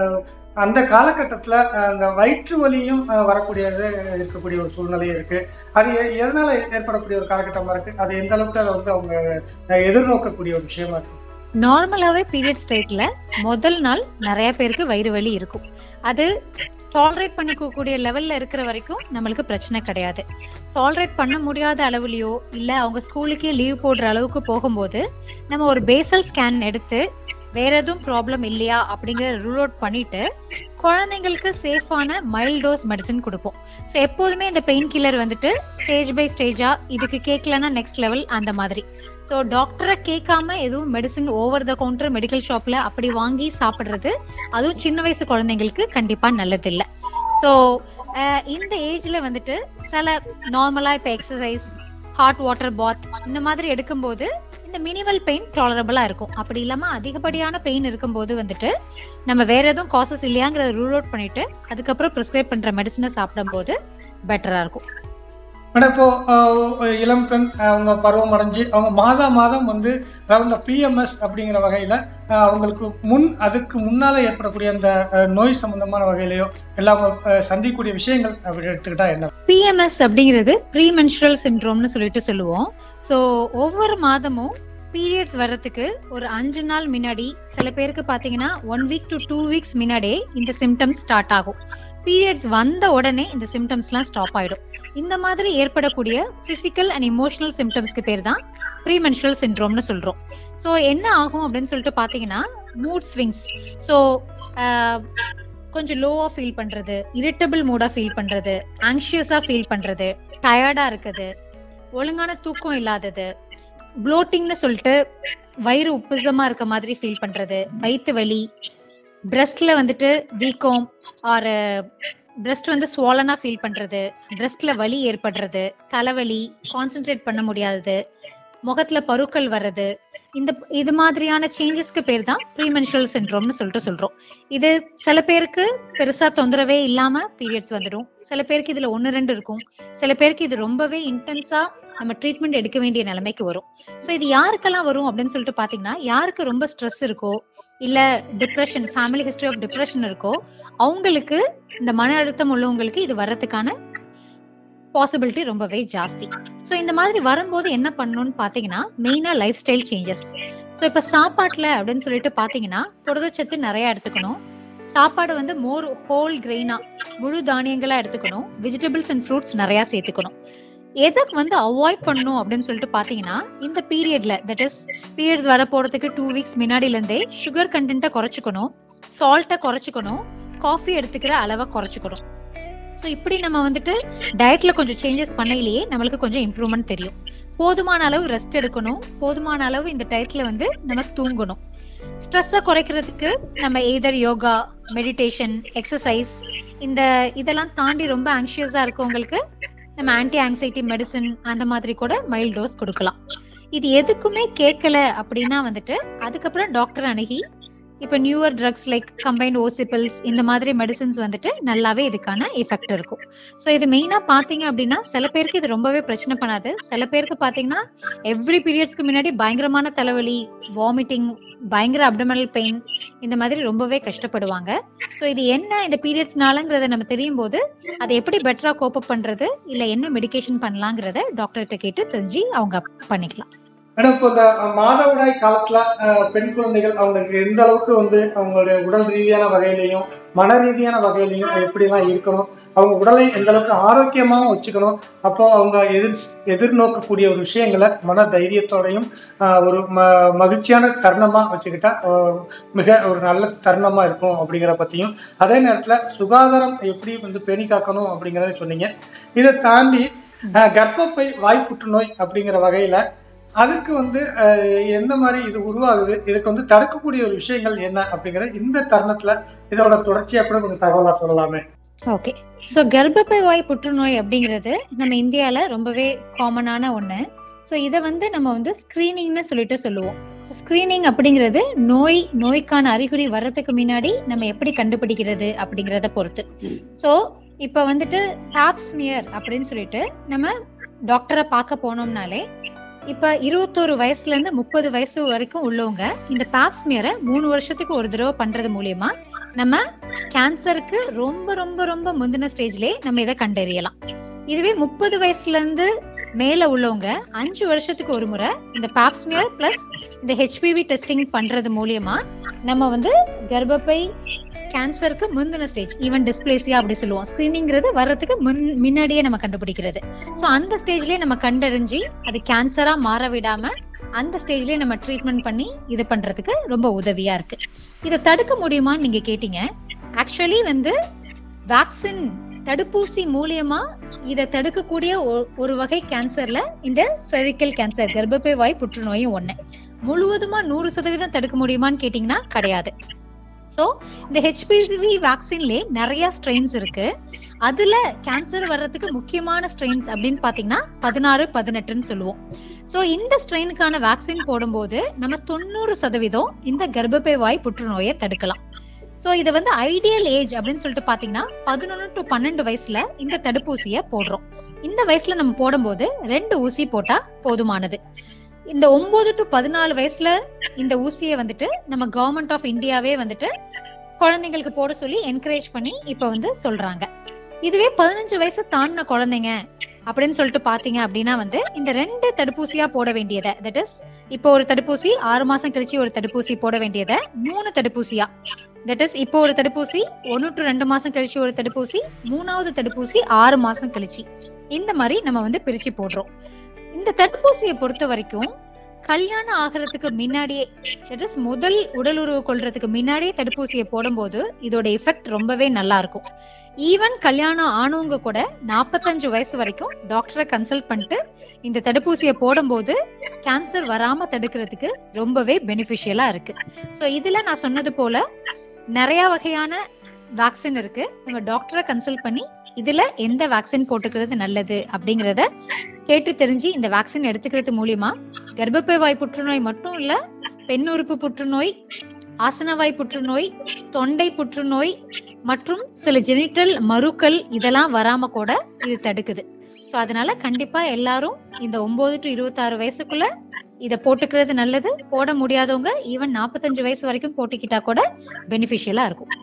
Speaker 1: அந்த காலகட்டத்துல அஹ், அந்த வயிற்று வலியும் அஹ், வரக்கூடியது இருக்கக்கூடிய ஒரு சூழ்நிலை இருக்கு அது எ- எதனால ஏற்படக்கூடிய ஒரு காலகட்டமா இருக்கு அது எந்த அளவுக்கு அதை வந்து அவங்க அஹ், எதிர்நோக்கக்கூடிய ஒரு விஷயமா இருக்கு
Speaker 2: நார்மலாவே பீரியட் ஸ்டேட்ல முதல் நாள் நிறைய பேருக்கு வயிறு வலி இருக்கும் அது டாலரேட் பண்ணிக்கக்கூடிய லெவல்ல இருக்கிற வரைக்கும் நம்மளுக்கு பிரச்சனை கிடையாது டாலரேட் பண்ண முடியாத அளவுலயோ இல்ல அவங்க ஸ்கூலுக்கே லீவ் போடுற அளவுக்கு போகும்போது நம்ம ஒரு பேசல் ஸ்கேன் எடுத்து வேற எதுவும் ப்ராப்ளம் இல்லையா அப்படிங்கிற ரூல் அவுட் பண்ணிட்டு குழந்தைங்களுக்கு சேஃபான மைல்ட் டோஸ் மெடிசன் கொடுப்போம் ஸோ எப்போதுமே இந்த பெயின் கில்லர் வந்துட்டு ஸ்டேஜ் பை ஸ்டேஜா இதுக்கு கேட்கலன்னா நெக்ஸ்ட் லெவல் அந்த மாதிரி ஸோ டாக்டரை கேட்காம எதுவும் medicine over the counter medical ஷாப்ல அப்படி வாங்கி சாப்பிடுறது அதுவும் சின்ன வயசு குழந்தைங்களுக்கு கண்டிப்பா நல்லது இல்ல ஸோ இந்த ஏஜ்ல வந்துட்டு சில நார்மலா இப்ப எக்ஸசைஸ் ஹாட் வாட்டர் பாத் இந்த மாதிரி எடுக்கும்போது இந்த மினிமல் பெயின் டாலரபிளா இருக்கும் அப்படி இல்லாம அதிகப்படியான பெயின் இருக்கும்போது வந்துட்டு நம்ம வேற எதுவும் காசஸ் இல்லையாங்கிறத ரூல் அவுட் பண்ணிட்டு அதுக்கப்புறம் ப்ரிஸ்கிரைப் பண்ற மெடிசனை சாப்பிடும்போது பெட்டரா இருக்கும்
Speaker 1: மேடம் இப்போ அஹ், இளம் பெண் அஹ், அவங்க பருவம் அடைஞ்சு அவங்க மாதா மாதம் வந்து அதாவது இந்த பிஎம்எஸ் அப்படிங்கிற வகையில அஹ், அவங்களுக்கு முன் அதுக்கு முன்னால ஏற்படக்கூடிய அந்த அஹ், நோய் சம்பந்தமான வகையிலையோ எல்லாம் அவங்க அஹ், சந்திக்கக்கூடிய விஷயங்கள் அப்படி எடுத்துக்கிட்டா என்ன
Speaker 2: பிஎம்எஸ் அப்படிங்கிறது ப்ரீ மென்ஸ்ட்ரல் சிண்ட்ரோம்னு சொல்லிட்டு சொல்லுவோம் ஸோ ஒவ்வொரு மாதமும் பீரியட்ஸ் வர்றதுக்கு ஒரு அஞ்சு நாள் முன்னாடி சில பேருக்கு பாத்தீங்கன்னா one week to two weeks முன்னாடியே இந்த சிம்டம்ஸ் ஸ்டார்ட் ஆகும் பீரியட்ஸ் வந்த உடனே இந்த சிம்டம்ஸ்லாம் ஸ்டாப் ஆயிடும் இந்த மாதிரி ஏற்படக்கூடிய பிசிக்கல் அண்ட் இமோஷனல் சிம்டம்ஸ்க்கு பேர் தான் ப்ரீ மென்ஸ்ட்ரல் சிண்ட்ரோம்னு சொல்றோம் ஸோ என்ன ஆகும் அப்படின்னு சொல்லிட்டு பாத்தீங்கன்னா மூட் ஸ்விங்ஸ் ஸோ கொஞ்சம் லோவா ஃபீல் பண்றது இரிட்டபிள் மூடா ஃபீல் பண்றது ஆங்ஷியஸா ஃபீல் பண்றது டயர்டா இருக்குது ஒழுங்கான தூக்கம் இல்லாதது ப்ளோட்டிங்னு சொல்லிட்டு வயிறு உப்புசமா இருக்க மாதிரி ஃபீல் பண்றது வயிற்று வலி பிரஸ்ட்ல வந்துட்டு வீக்கம் ஆர் பிரஸ்ட் வந்து ஸ்வாலனா ஃபீல் பண்றது பிரஸ்ட்ல வலி ஏற்படுறது தலைவலி கான்சென்ட்ரேட் பண்ண முடியாதது முகத்துல பருக்கள் வர்றது இந்த இது மாதிரியான சேஞ்சஸ்க்கு பேர் தான் ப்ரீமென்ஸ்ட்ரல் சிண்ட்ரோம்னு சொல்லிட்டு சொல்றோம் இது சில பேருக்கு பெருசா தொந்தரவே இல்லாம பீரியட்ஸ் வந்துடும் சில பேருக்கு இதுல ஒன்னு ரெண்டு இருக்கும் சில பேருக்கு இது ரொம்பவே இன்டென்ஸா நம்ம ட்ரீட்மெண்ட் எடுக்க வேண்டிய நிலைமைக்கு வரும் ஸோ இது யாருக்கெல்லாம் வரும் அப்படின்னு சொல்லிட்டு பாத்தீங்கன்னா யாருக்கு ரொம்ப ஸ்ட்ரெஸ் இருக்கோ இல்ல depression family history of depression இருக்கோ அவங்களுக்கு இந்த மன அழுத்தம் உள்ளவங்களுக்கு இது வர்றதுக்கான பாசிபிலிட்டி ரொம்பவே ஜாஸ்தி ஸோ இந்த மாதிரி வரும்போது என்ன பண்ணணும்னு பாத்தீங்கன்னா மெயினா லைஃப் ஸ்டைல் சேஞ்சஸ் ஸோ இப்ப சாப்பாட்டுல அப்படின்னு சொல்லிட்டு பாத்தீங்கன்னா புரதச்சத்து நிறைய எடுத்துக்கணும் சாப்பாடு வந்து மோர் ஹோல் கிரெயினா முழு தானியங்களா எடுத்துக்கணும் வெஜிடபிள்ஸ் அண்ட் ஃப்ரூட்ஸ் நிறைய சேர்த்துக்கணும் எதுக்கு வந்து அவாய்ட் பண்ணணும் அப்படின்னு சொல்லிட்டு பாத்தீங்கன்னா இந்த பீரியட்ல தட் இஸ் பீரியட்ஸ் வர போறதுக்கு டூ வீக்ஸ் முன்னாடில இருந்தே சுகர் கண்டென்ட்டை குறைச்சிக்கணும் சால்ட்டை குறைச்சிக்கணும் காஃபி எடுத்துக்கிற அளவை குறைச்சிக்கணும் ஸோ இப்படி நம்ம வந்துட்டு டயட்ல கொஞ்சம் சேஞ்சஸ் பண்ணையிலேயே நம்மளுக்கு கொஞ்சம் இம்ப்ரூவ்மெண்ட் தெரியும் போதுமான அளவு ரெஸ்ட் எடுக்கணும் போதுமான அளவு இந்த டயட்ல வந்து நம்ம தூங்கணும் ஸ்ட்ரெஸ்ஸை குறைக்கிறதுக்கு நம்ம எய்தர் யோகா மெடிடேஷன் எக்ஸசைஸ் இந்த இதெல்லாம் தாண்டி ரொம்ப ஆங்ஷியஸா இருக்கவங்களுக்கு நம்ம ஆன்டி ஆங்ஸைட்டி மெடிசன் அந்த மாதிரி கூட மைல்ட் டோஸ் கொடுக்கலாம் இது எதுக்குமே கேட்கல அப்படின்னா வந்துட்டு அதுக்கப்புறம் டாக்டர் அணுகி இப்ப newer drugs like combined OC pills இந்த மாதிரி மெடிசன்ஸ் வந்துட்டு நல்லாவே இதுக்கான எஃபெக்ட் இருக்கும் ஸோ இது மெயினா பாத்தீங்க அப்படின்னா சில பேருக்கு இது ரொம்பவே பிரச்சனை பண்ணாது சில பேருக்கு பாத்தீங்கன்னா எவ்ரி பீரியட்ஸ்க்கு முன்னாடி பயங்கரமான தலைவலி வாமிட்டிங் பயங்கர அப்டமல் பெயின் இந்த மாதிரி ரொம்பவே கஷ்டப்படுவாங்க ஸோ இது என்ன இந்த பீரியட்ஸ்னாலங்கிறத நம்ம தெரியும் போது அதை எப்படி பெட்டரா கோப் பண்றது இல்ல என்ன மெடிகேஷன் பண்ணலாங்கிறத டாக்டர்கிட்ட கேட்டு தெரிஞ்சு அவங்க பண்ணிக்கலாம்
Speaker 1: மேடம் இப்போ இந்த மாதவிடாய் காலத்துல அஹ், பெண் குழந்தைகள் அவங்களுக்கு எந்த அளவுக்கு வந்து அவங்களுடைய உடல் ரீதியான வகையிலையும் மன ரீதியான வகையிலையும் எப்படிலாம் இருக்கணும் அவங்க உடலை எந்த அளவுக்கு ஆரோக்கியமாகவும் வச்சுக்கணும் அப்போ அவங்க எதிர் எதிர்நோக்கக்கூடிய ஒரு விஷயங்களை மன தைரியத்தோடையும் அஹ், ஒரு ம மகிழ்ச்சியான தருணமா வச்சுக்கிட்டா அஹ், மிக ஒரு நல்ல தருணமா இருக்கும் அப்படிங்கிற பத்தியும் அதே நேரத்துல சுகாதாரம் எப்படி வந்து பேணி காக்கணும் அப்படிங்கிறத சொன்னீங்க இதை தாண்டி அஹ், கர்ப்பப்பை வாய் புற்றுநோய் அப்படிங்கிற வகையில அதுக்கு வந்து அஹ், எந்த மாதிரி இது உருவாகுது இதுக்கு வந்து தடுக்கக்கூடிய ஒரு விஷயங்கள் என்ன அப்படிங்கிற இந்த தருணத்துல இதோட தொடர்ச்சியா கூட கொஞ்சம் தகவலா சொல்லலாமே
Speaker 2: ஓகே ஸோ கர்ப்பப்பை வாய் புற்றுநோய் அப்படிங்கிறது நம்ம இந்தியால ரொம்பவே காமனான ஒண்ணு ஸோ இதை வந்து நம்ம வந்து ஸ்கிரீனிங்னு சொல்லிட்டு சொல்லுவோம் ஸோ ஸ்கிரீனிங் அப்படிங்கிறது நோய் நோய்க்கான அறிகுறி வர்றதுக்கு முன்னாடி நம்ம எப்படி கண்டுபிடிக்கிறது அப்படிங்கிறத பொறுத்து ஸோ இப்போ வந்துட்டு டாப்ஸ்மியர் அப்படின்னு சொல்லிட்டு நம்ம டாக்டரை பார்க்க போனோம்னாலே இப்ப இருபத்தோரு வயசுல இருந்து முப்பது வயசு வரைக்கும் உள்ளவங்க இந்த பாப்ஸ்மியரை மூணு வருஷத்துக்கு ஒரு தடவை பண்றது மூலியமா நம்ம கேன்சருக்கு ரொம்ப ரொம்ப ரொம்ப முந்தின ஸ்டேஜ்லயே நம்ம இதை கண்டறியலாம் இதுவே முப்பது வயசுல இருந்து மேல உள்ளவங்க அஞ்சு வருஷத்துக்கு ஒரு முறை இந்த பாப்ஸ்மியர் பிளஸ் இந்த ஹெச்பிவி டெஸ்டிங் பண்றது மூலியமா நம்ம வந்து கர்ப்பப்பை கேன்சருக்கு முந்தின ஸ்டேஜ் ஈவன் டிஸ்பிளேசியா அப்படி சொல்லுவோம் ஸ்கிரீனிங்கிறது வர்றதுக்கு முன் முன்னாடியே நம்ம கண்டுபிடிக்கிறது சோ அந்த ஸ்டேஜ்லயே நம்ம கண்டறிஞ்சு அது கேன்சரா மாற விடாம அந்த ஸ்டேஜ்லயே நம்ம ட்ரீட்மெண்ட் பண்ணி இது பண்றதுக்கு ரொம்ப உதவியா இருக்கு இதை தடுக்க முடியுமான்னு நீங்க கேட்டீங்க ஆக்சுவலி வந்து வேக்சின் தடுப்பூசி மூலியமா இதை தடுக்கக்கூடிய ஒ- ஒரு வகை கேன்சர்ல இந்த செரிக்கல் கேன்சர் கர்ப்பப்பை வாய் புற்றுநோயும் ஒண்ணு முழுவதுமா நூறு சதவீதம் தடுக்க முடியுமான்னு கேட்டீங்கன்னா கிடையாது சோ இந்த ஹெச்பிவி வேக்சின்லயே நிறைய ஸ்ட்ரெயின்ஸ் இருக்கு அதுல கேன்சர் வர்றதுக்கு முக்கியமான ஸ்ட்ரெயின்ஸ் அப்படின்னு பாத்தீங்கன்னா பதினாறு பதினெட்டுன்னு சொல்லுவோம் சோ இந்த ஸ்ட்ரெயினுக்கான வேக்சின் போடும்போது நம்ம தொண்ணூறு சதவீதம் இந்த கர்ப்பப்பை வாய் புற்றுநோயை தடுக்கலாம் சோ இது வந்து ஐடியல் ஏஜ் அப்படின்னு சொல்லிட்டு பாத்தீங்கன்னா பதினொன்னு டு பன்னெண்டு வயசுல இந்த தடுப்பூசிய போடுறோம் இந்த வயசுல நம்ம போடும்போது ரெண்டு ஊசி போட்டா போதுமானது இந்த ஒன்பது டு பதினாலு வயசுல இந்த ஊசியை வந்துட்டு நம்ம கவர்மெண்ட் ஆஃப் இந்தியாவே வந்துட்டு குழந்தைங்களுக்கு போட சொல்லி என்கரேஜ் பண்ணி இப்ப வந்து சொல்றாங்க இதுவே பதினஞ்சு வயசு தாண்டின குழந்தைங்க அப்படின்னு சொல்லிட்டு பாத்தீங்க அப்படின்னா வந்து இந்த ரெண்டு தடுப்பூசியா போட வேண்டியதை தட் இஸ் இப்போ ஒரு தடுப்பூசி ஆறு மாசம் கழிச்சு ஒரு தடுப்பூசி போட வேண்டியதை மூணு தடுப்பூசியா தட் இஸ் இப்போ ஒரு தடுப்பூசி ஒன்னு டு ரெண்டு மாசம் கழிச்சு ஒரு தடுப்பூசி மூணாவது தடுப்பூசி ஆறு மாசம் கழிச்சு இந்த மாதிரி நம்ம வந்து பிரிச்சு போடுறோம் இந்த தடுப்பூசியை பொறுத்த வரைக்கும் கல்யாணம் ஆகிறதுக்கு முன்னாடியே that is முதல் உடல் உறவு கொள்றதுக்கு முன்னாடியே தடுப்பூசியை போடும்போது இதோட எஃபெக்ட் ரொம்பவே நல்லா இருக்கும் ஈவன் கல்யாணம் ஆனவங்க கூட நாற்பத்தஞ்சு வயசு வரைக்கும் டாக்டரை கன்சல்ட் பண்ணிட்டு இந்த தடுப்பூசியை போடும்போது கேன்சர் வராம தடுக்கிறதுக்கு ரொம்பவே பெனிஃபிஷியலா இருக்கு சோ இதுல நான் சொன்னது போல நிறைய வகையான வேக்சின் இருக்கு நம்ம டாக்டரை கன்சல்ட் பண்ணி இதுல எந்த வேக்சின் போட்டுக்கிறது நல்லது அப்படிங்கறத கேட்டு தெரிஞ்சு இந்த வேக்சின் எடுத்துக்கிறது மூலியமா கர்ப்பப்பை வாய் புற்றுநோய் மட்டும் இல்ல பெண் உறுப்பு புற்றுநோய் ஆசனவாய் புற்றுநோய் தொண்டை புற்றுநோய் மற்றும் சில ஜெனிட்டல் மருக்கள் இதெல்லாம் வராம கூட இது தடுக்குது சோ அதனால கண்டிப்பா எல்லாரும் இந்த ஒன்பது டு இருபத்தாறு வயசுக்குள்ள இத போட்டுக்கிறது நல்லது போட முடியாதவங்க ஈவன் நாற்பத்தஞ்சு வயசு வரைக்கும் போட்டுக்கிட்டா கூட பெனிஃபிஷியலா இருக்கும்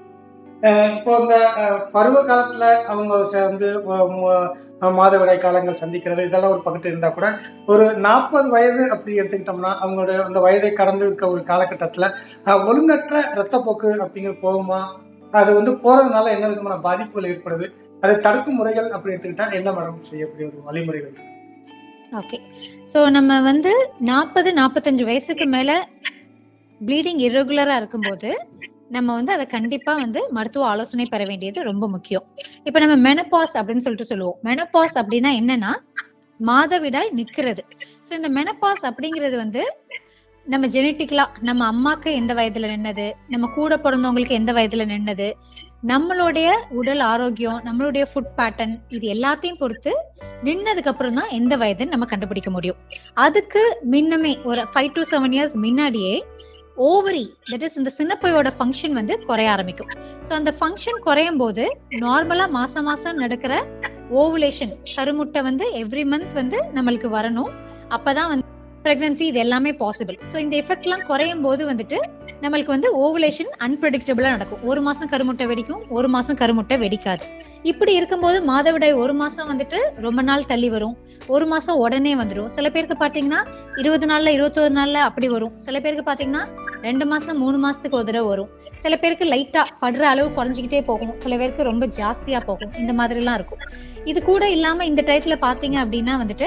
Speaker 1: இப்போ இந்த அஹ், பருவ காலத்துல அவங்க ச- வந்து அஹ், மு- அஹ், மாதவிடாய் காலங்கள் சந்திக்கிறது இதெல்லாம் ஒரு பக்கத்து இருந்தா கூட ஒரு நாற்பது வயது அப்படி எடுத்துக்கிட்டோம்னா அவங்களோட அந்த வயதை கடந்து இருக்க ஒரு காலகட்டத்துல அஹ், ஒழுங்கற்ற ரத்தப்போக்கு அப்படிங்கிறது போகுமா அது வந்து போறதுனால என்ன விதமான பாதிப்புகள் ஏற்படுது அதை தடுக்கும் முறைகள் அப்படி எடுத்துக்கிட்டா என்ன மேடம் செய்யக்கூடிய ஒரு வழிமுறைகள் இருக்கு?
Speaker 2: ஓகே சோ நம்ம வந்து நாற்பது நாற்பத்தஞ்சு வயசுக்கு மேல ப்ளீடிங் இரெகுலரா இருக்கும்போது நம்ம வந்து அதை கண்டிப்பா வந்து மருத்துவ ஆலோசனை பெற வேண்டியது ரொம்ப முக்கியம் இப்ப நம்ம மெனபாஸ் அப்படின்னு சொல்லிட்டு சொல்லுவோம் மெனபாஸ் அப்படின்னா என்னன்னா மாதவிடாய் நிக்கிறது சோ இந்த மெனபாஸ் அப்படிங்கிறது வந்து நம்ம ஜெனட்டிக்கலா நம்ம அம்மாக்கு எந்த வயதுல நின்னது நம்ம கூட பிறந்தவங்களுக்கு எந்த வயதுல நின்னது நம்மளுடைய உடல் ஆரோக்கியம் நம்மளுடைய ஃபுட் பேட்டர்ன் இது எல்லாத்தையும் பொறுத்து நின்னதுக்கு அப்புறம் தான் எந்த வயதுன்னு நம்ம கண்டுபிடிக்க முடியும் அதுக்கு முன்னமே ஒரு ஃபைவ் டு செவன் இயர்ஸ் முன்னாடியே ஓவரி தட் இஸ் இந்த சின்னப்பையோட ஃபங்க்ஷன் வந்து குறைய ஆரம்பிக்கும் ஸோ அந்த ஃபங்க்ஷன் குறையும் போது நார்மலா மாசம் மாசம் நடக்கிற ஓவுலேஷன் கருமுட்டை வந்து எவ்ரி மந்த் வந்து நம்மளுக்கு வரணும் அப்பதான் வந்து பிரெக்னன்சி இது எல்லாமே பாசிபிள் ஸோ இந்த எஃபெக்ட் எல்லாம் குறையும் போது வந்துட்டு நம்மளுக்கு வந்து ஓவுலேஷன் அன்பிரடிக்டபிளா நடக்கும் ஒரு மாசம் கருமுட்டை வெடிக்கும் ஒரு மாசம் கருமுட்டை வெடிக்காது இப்படி இருக்கும்போது மாதவிடாய் ஒரு மாசம் வந்துட்டு ரொம்ப நாள் தள்ளி வரும் ஒரு மாசம் உடனே வந்துடும் சில பேருக்கு பாத்தீங்கன்னா இருபது நாள்ல இருபத்தொரு நாள்ல அப்படி வரும் சில பேருக்கு பாத்தீங்கன்னா ரெண்டு மாசம் மூணு மாசத்துக்கு ஒரு தடவை வரும் சில பேருக்கு லைட்டா படுற அளவு குறைஞ்சிக்கிட்டே போகும் சில பேருக்கு ரொம்ப ஜாஸ்தியா போகும் இந்த மாதிரி எல்லாம் இருக்கும் இது கூட இல்லாம இந்த டயத்துல பாத்தீங்க அப்படின்னா வந்துட்டு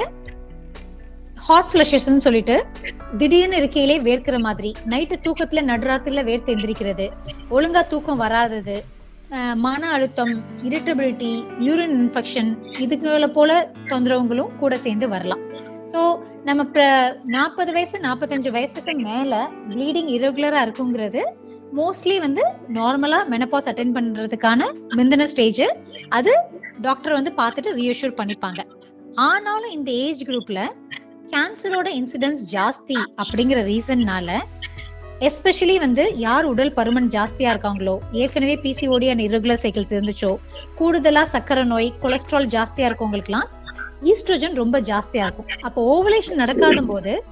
Speaker 2: ஹாட் ஃபிளஷஸ்ன்னு சொல்லிட்டு திடீர்னு இருக்கையிலே வேர்க்கிற மாதிரி நைட்டு தூக்கத்துல நடுராத்திரில வேர்த்து எந்திரிக்கிறது ஒழுங்கா தூக்கம் வராதது அஹ் மன அழுத்தம் இரிட்டபிலிட்டி யூரின் இன்ஃபெக்ஷன் இதுகளை போல தொந்தரவுகளும் கூட சேர்ந்து வரலாம் சோ நம்ம நாற்பது வயசு நாற்பத்தஞ்சு வயசுக்கு மேல ப்ளீடிங் இரெகுலரா இருக்குங்கிறது மோஸ்ட்லி வந்து நார்மலா மெனபாஸ் அட்டென்ட் பண்றதுக்கான முந்தின ஸ்டேஜ் அது டாக்டர் வந்து பார்த்துட்டு ரீஅஷ்யூர் பண்ணிப்பாங்க ஆனாலும் இந்த ஏஜ் குரூப்ல கேன்சரோட இன்சிடென்ஸ் ஜாஸ்தி அப்படிங்கிற ரீசன்னால எஸ்பெஷலி வந்து யார் உடல் பருமன் ஜாஸ்தியா இருக்காங்களோ ஏற்கனவே பிசிஓடி அண்ட் irregular சைக்கிள்ஸ் இருந்துச்சோ கூடுதலா சக்கரை நோய் கொலஸ்ட்ரால் ஜாஸ்தியா இருக்கவங்களுக்குலாம் ஈஸ்ட்ரோஜன் ரொம்ப ஜாஸ்தியா இருக்கும் அப்போ ஓவலேஷன் நடக்காத போது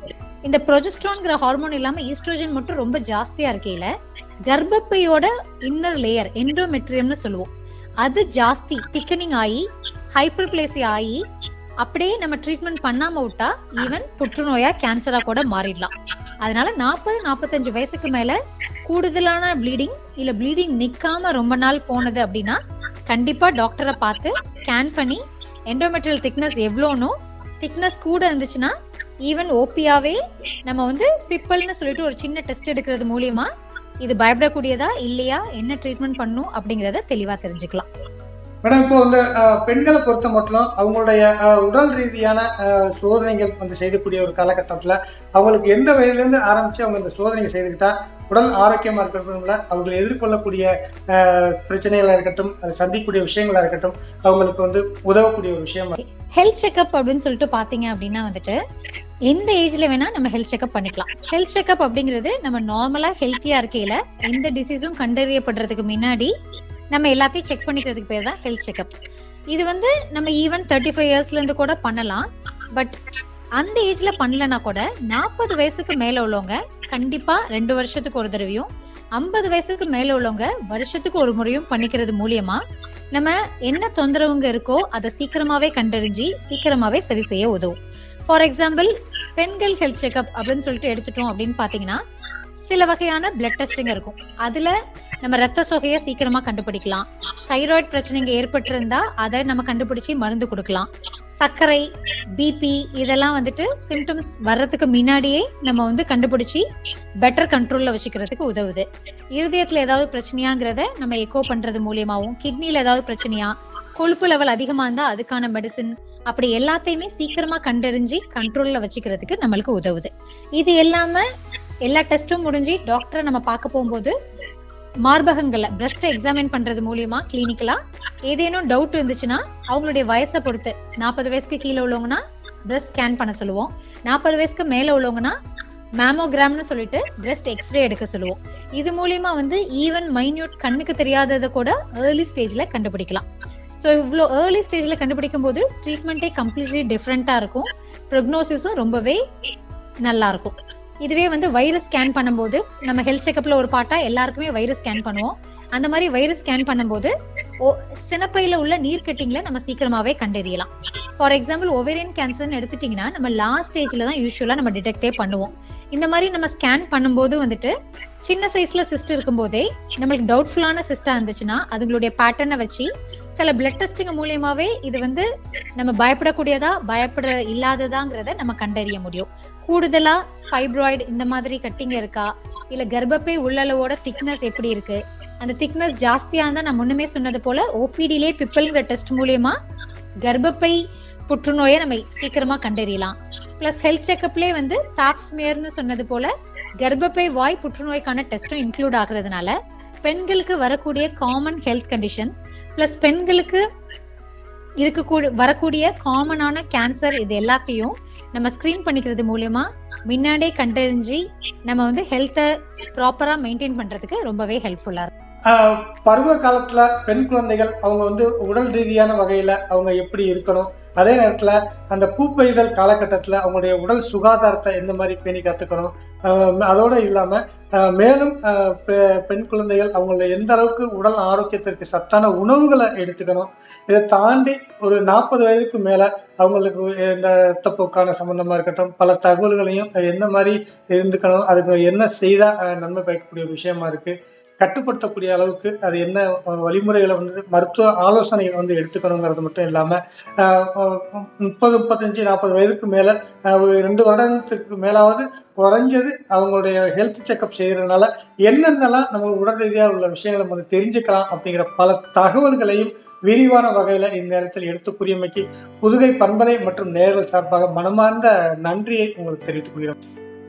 Speaker 2: இந்த ப்ரொஜெஸ்ட்ரான்ங்கிற ஹார்மோன் இல்லாம ஈஸ்ட்ரோஜன் மட்டும் ரொம்ப ஜாஸ்தியா இருக்கையில கர்ப்பப்பையோட இன்னர் லேயர் எண்டோமெட்ரியம்னு சொல்லுவோம் அது ஜாஸ்தி திக்கனிங் ஆகி ஹைப்பர் பிளேசி ஆகி அப்படியே நம்ம ட்ரீட்மெண்ட் பண்ணாம விட்டா ஈவன் புற்றுநோயா கேன்சரா கூட மாறிடலாம் அதனால நாற்பது நாற்பத்தஞ்சு வயசுக்கு மேல கூடுதலான ப்ளீடிங் இல்ல ப்ளீடிங் நிக்காம ரொம்ப நாள் போனது அப்படின்னா கண்டிப்பா டாக்டரை பார்த்து ஸ்கேன் பண்ணி எண்டோமெட்ரியல் திக்னஸ் எவ்வளோனோ திக்னஸ் கூட இருந்துச்சுன்னா ஈவன் ஓபியாவே நம்ம வந்து பிப்பல்னு சொல்லிட்டு ஒரு சின்ன டெஸ்ட் எடுக்கிறது மூலியமா இது பயப்படக்கூடியதா இல்லையா என்ன ட்ரீட்மெண்ட் பண்ணும் அப்படிங்கறத தெளிவா தெரிஞ்சுக்கலாம்
Speaker 1: மேடம் இப்போ வந்து அஹ், பெண்களை பொறுத்த மட்டும் அவங்களுடைய அஹ், உடல் ரீதியான அஹ், சோதனைகள் வந்து செய்யக்கூடிய ஒரு காலகட்டத்தில் அவங்களுக்கு எந்த வயதுலேருந்து ஆரம்பிச்சு அவங்க இந்த சோதனைகள் செய்துக்கிட்டா உடல் ஆரோக்கியமா இருக்கிறதுல அவர்கள் எதிர்கொள்ளக்கூடிய அஹ், பிரச்சனைகளா இருக்கட்டும் அது சந்திக்கக்கூடிய விஷயங்களா இருக்கட்டும் அவங்களுக்கு வந்து உதவக்கூடிய ஒரு விஷயம்
Speaker 2: ஹெல்த் செக்அப் அப்படின்னு சொல்லிட்டு பாத்தீங்க அப்படின்னா வந்துட்டு எந்த ஏஜ்ல வேணா நம்ம ஹெல்த் செக்அப் பண்ணிக்கலாம் ஹெல்த் செக்அப் அப்படிங்கிறது நம்ம நார்மலா ஹெல்த்தியா இருக்கையில எந்த டிசீஸும் கண்டறியப்படுறதுக்கு முன்னாடி நம்ம எல்லாத்தையும் செக் பண்ணிக்கிறதுக்கு பேர் தான் ஹெல்த் செக்அப் இது வந்து நம்ம ஈவன் தேர்ட்டி ஃபைவ் இயர்ஸ்ல இருந்து கூட பண்ணலாம் பட் அந்த ஏஜ்ல பண்ணலனா கூட நாற்பது வயசுக்கு மேல உள்ளவங்க கண்டிப்பா ரெண்டு வருஷத்துக்கு ஒரு தடவையும் ஐம்பது வயசுக்கு மேல உள்ளவங்க வருஷத்துக்கு ஒரு முறையும் பண்ணிக்கிறது மூலியமா நம்ம என்ன தொந்தரவுங்க இருக்கோ அதை சீக்கிரமாவே கண்டறிஞ்சு சீக்கிரமாவே சரி செய்ய உதவும் ஃபார் எக்ஸாம்பிள் பெண்கள் ஹெல்த் செக்அப் அப்படின்னு சொல்லிட்டு எடுத்துட்டோம் அப்படின்னு பாத்தீங்கன்னா சில வகையான பிளட் டெஸ்டிங் இருக்கும் அதுல நம்ம ரத்த சொகையை சீக்கிரமா கண்டுபிடிக்கலாம் தைராய்டு பிரச்சனைங்க ஏற்பட்டிருந்தா அதை நம்ம கண்டுபிடிச்சு மருந்து கொடுக்கலாம் சர்க்கரை பிபி இதெல்லாம் வந்துட்டு சிம்டம்ஸ் வர்றதுக்கு முன்னாடியே நம்ம வந்து கண்டுபிடிச்சு பெட்டர் கண்ட்ரோல்ல வச்சுக்கிறதுக்கு உதவுது இருதயத்துல ஏதாவது பிரச்சனையாங்கிறத நம்ம எக்கோ பண்றது மூலியமாவும் கிட்னில ஏதாவது பிரச்சனையா கொழுப்பு லெவல் அதிகமா இருந்தா அதுக்கான மெடிசின் அப்படி எல்லாத்தையுமே சீக்கிரமா கண்டறிஞ்சு கண்ட்ரோல்ல வச்சுக்கிறதுக்கு நம்மளுக்கு உதவுது இது எல்லாம எல்லா டெஸ்டும் முடிஞ்சு டாக்டரை நம்ம பார்க்க போகும்போது மார்பகங்கள்ல பிரஸ்ட் எக்ஸாமின் பண்றது மூலியமா கிளினிக்கலா ஏதேனும் டவுட் இருந்துச்சுன்னா அவங்களுடைய வயசை பொறுத்து நாற்பது வயசுக்கு கீழே உள்ளவங்கன்னா பிரஸ்ட் ஸ்கேன் பண்ண சொல்லுவோம் நாற்பது வயசுக்கு மேல உள்ளவங்கன்னா மேமோகிராம்னு சொல்லிட்டு பிரஸ்ட் எக்ஸ்ரே எடுக்க சொல்லுவோம் இது மூலியமா வந்து ஈவன் மைன்யூட் கண்ணுக்கு தெரியாததை கூட ஏர்லி ஸ்டேஜ்ல கண்டுபிடிக்கலாம் ஸோ இவ்வளோ ஏர்லி ஸ்டேஜ்ல கண்டுபிடிக்கும் போது ட்ரீட்மெண்ட்டே கம்ப்ளீட்லி டிஃப்ரெண்டா இருக்கும் ப்ரொக்னோசிஸும் ரொம்பவே நல்லா இருக்கும் இதுவே வந்து வைரஸ் ஸ்கேன் பண்ணும்போது நம்ம ஹெல்த் செக்அப்ல ஒரு பாட்டா எல்லாருக்குமே வைரஸ் ஸ்கேன் பண்ணுவோம் அந்த மாதிரி வைரஸ் ஸ்கேன் பண்ணும்போது ஓ- சினப்பையில உள்ள நீர்க்கட்டிங்களை நம்ம சீக்கிரமாவே கண்டறியலாம் ஃபார் எக்ஸாம்பிள் ஒவேரியன் கேன்சர்னு எடுத்துட்டீங்கன்னா நம்ம லாஸ்ட் ஸ்டேஜ்ல தான் யூஸ்வலா நம்ம டிடெக்டே பண்ணுவோம் இந்த மாதிரி நம்ம ஸ்கேன் பண்ணும்போது வந்துட்டு சின்ன சைஸ்ல சிஸ்ட் இருக்கும்போதே நம்மளுக்கு டவுட்ஃபுல்லான சிஸ்டா இருந்துச்சுன்னா அதுங்களுடைய பேட்டர்னை வச்சு சில பிளட் டெஸ்டிங் மூலியமாவே இது வந்து நம்ம பயப்படக்கூடியதா பயப்பட இல்லாததாங்கிறத நம்ம கண்டறிய முடியும் கூடுதலா ஃபைப்ராய்டு இந்த மாதிரி கட்டிங்க இருக்கா இல்ல கர்ப்பப்பை உள்ளளவோட திக்னஸ் எப்படி இருக்கு அந்த திக்னஸ் ஜாஸ்தியா இருந்தா நான் முன்னுமே சொன்னது போல ஓபிடிலே பிப்பல்ங்கிற டெஸ்ட் மூலியமா கர்ப்பப்பை புற்றுநோயை நம்ம சீக்கிரமா கண்டறியலாம் பிளஸ் ஹெல்த் செக்அப்லயே வந்து டாப்ஸ்மியர்னு சொன்னது போல கர்ப்பப்பை வாய் புற்றுநோய்க்கான டெஸ்டும் இன்க்ளூட் ஆகுறதுனால பெண்களுக்கு வரக்கூடிய காமன் ஹெல்த் கண்டிஷன்ஸ் பிளஸ் பெண்களுக்கு இருக்கக்கூடிய வரக்கூடிய காமனான கேன்சர் இது எல்லாத்தையும் நம்ம ஸ்கிரீன் பண்ணிக்கிறது மூலியமா முன்னாடியே கண்டறிஞ்சு நம்ம வந்து ஹெல்த்தை ப்ராப்பரா மெயின்டைன் பண்றதுக்கு ரொம்பவே ஹெல்ப்ஃபுல்லா இருக்கும்
Speaker 1: ஆஹ் பருவ காலத்துல பெண் குழந்தைகள் அவங்க வந்து உடல் ரீதியான வகையில அவங்க எப்படி இருக்கணும் அதே நேரத்துல அந்த பூப்பெய்தல் காலகட்டத்துல அவங்களுடைய உடல் சுகாதாரத்தை எந்த மாதிரி பேணி கத்துக்கணும் ஆஹ் அதோட இல்லாம ஆஹ் மேலும் ஆஹ் பெ- பெண் குழந்தைகள் அவங்கள எந்த அளவுக்கு உடல் ஆரோக்கியத்திற்கு சத்தான உணவுகளை எடுத்துக்கணும் இதை தாண்டி ஒரு நாற்பது வயதுக்கு மேல அவங்களுக்கு இந்த ரத்தப்போக்கான சம்பந்தமா இருக்கட்டும் பல தகவல்களையும் என்ன மாதிரி இருந்துக்கணும் அதுக்கு என்ன செய்தா ஆஹ் நன்மை பயக்கக்கூடிய ஒரு விஷயமா இருக்கு கட்டுப்படுத்தக்கூடிய அளவுக்கு அது என்ன அஹ், வழிமுறைகளை வந்து மருத்துவ ஆலோசனைகள் வந்து எடுத்துக்கணுங்கிறது மட்டும் இல்லாம ஆஹ், அஹ், முப்பது முப்பத்தஞ்சு நாற்பது வயதுக்கு மேல ஆஹ், ஒரு ரெண்டு வருடத்துக்கு மேலாவது குறைஞ்சது அவங்களுடைய ஹெல்த் செக்அப் செய்யறதுனால என்னென்னலாம் நம்ம உடல் ரீதியாக உள்ள விஷயங்களை நம்ம தெரிஞ்சுக்கலாம் அப்படிங்கிற பல தகவல்களையும் விரிவான வகையில இந்நேரத்தில் எடுத்து கூறியமைக்கு புதுகை பண்பலை மற்றும் நேர்கள் சார்பாக மனமார்ந்த நன்றியை உங்களுக்கு தெரிவித்துக் கொள்கிறோம்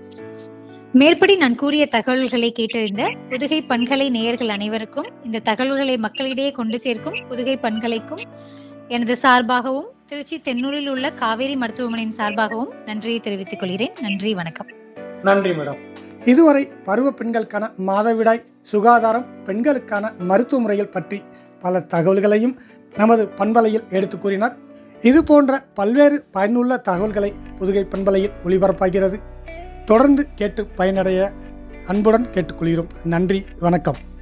Speaker 2: மேற்படி நான் கூறிய தகவல்களை கேட்டறிந்த புதுகை பண்கலை நேயர்கள் அனைவருக்கும் இந்த தகவல்களை மக்களிடையே கொண்டு சேர்க்கும் புதுகை பண்கலைக்கும் எனது சார்பாகவும் திருச்சி தென்னூரில் உள்ள காவேரி மருத்துவமனையின் சார்பாகவும் நன்றியை தெரிவித்துக் கொள்கிறேன் நன்றி வணக்கம்
Speaker 1: நன்றி மேடம் இதுவரை பருவ பெண்களுக்கான மாதவிடாய் சுகாதாரம் பெண்களுக்கான மருத்துவ முறைகள் பற்றி பல தகவல்களையும் நமது பண்பலையில் எடுத்து கூறினார் இது போன்ற பல்வேறு பயனுள்ள தகவல்களை புதுகை பண்பலையில் ஒளிபரப்பாகிறது தொடர்ந்து கேட்டு பயனடைய அன்புடன் கேட்டுக்கொள்கிறோம் நன்றி வணக்கம்